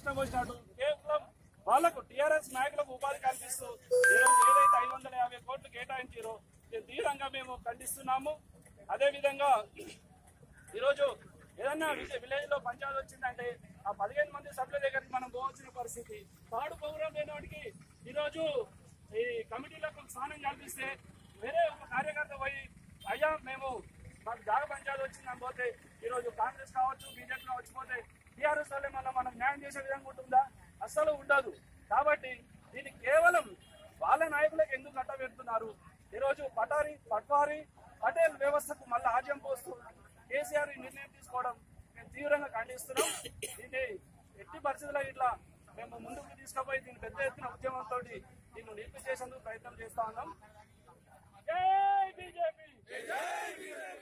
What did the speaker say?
ఇష్టం వచ్చినట్టు కేవలం వాళ్లకు టిఆర్ఎస్ నాయకులకు ఉపాధి కల్పిస్తూ ఈరోజు ఏదైతే ఐదు వందల యాభై కోట్లు కేటాయించారో దీన్ని తీవ్రంగా మేము ఖండిస్తున్నాము అదే విధంగా ఈరోజు ఏదన్నా విలేజ్ లో పంచాయతీ వచ్చిందంటే ఆ పదిహేను మంది సభ్యుల దగ్గరికి మనం పోవాల్సిన పరిస్థితి పాడు పౌరం లేనివాడికి ఈరోజు ఈ కమిటీలకు స్నానం కల్పిస్తే వేరే ఒక కార్యకర్త పోయి అయ్యా మేము మాకు జాగ పంచాయతీ వచ్చిందని పోతే ఈరోజు కాంగ్రెస్ కావచ్చు బీజేపీ కావచ్చు పోతే టీఆర్ఎస్ వాళ్ళే మళ్ళీ మనం న్యాయం చేసే విధంగా ఉంటుందా అస్సలు ఉండదు కాబట్టి దీన్ని కేవలం వాళ్ళ నాయకులకు ఎందుకు కట్టబెడుతున్నారు ఈరోజు పటారి పట్వారి పటేల్ వ్యవస్థకు మళ్ళీ ఆజ్యం పోస్తూ కేసీఆర్ ఈ నిర్ణయం తీసుకోవడం మేము తీవ్రంగా ఖండిస్తున్నాం దీన్ని ఎట్టి పరిస్థితుల్లో ఇట్లా మేము ముందుకు తీసుకుపోయి దీన్ని పెద్ద ఎత్తున ఉద్యమంతో దీన్ని నిలిపి చేసేందుకు ప్రయత్నం చేస్తా ఉన్నాం జై బీజేపీ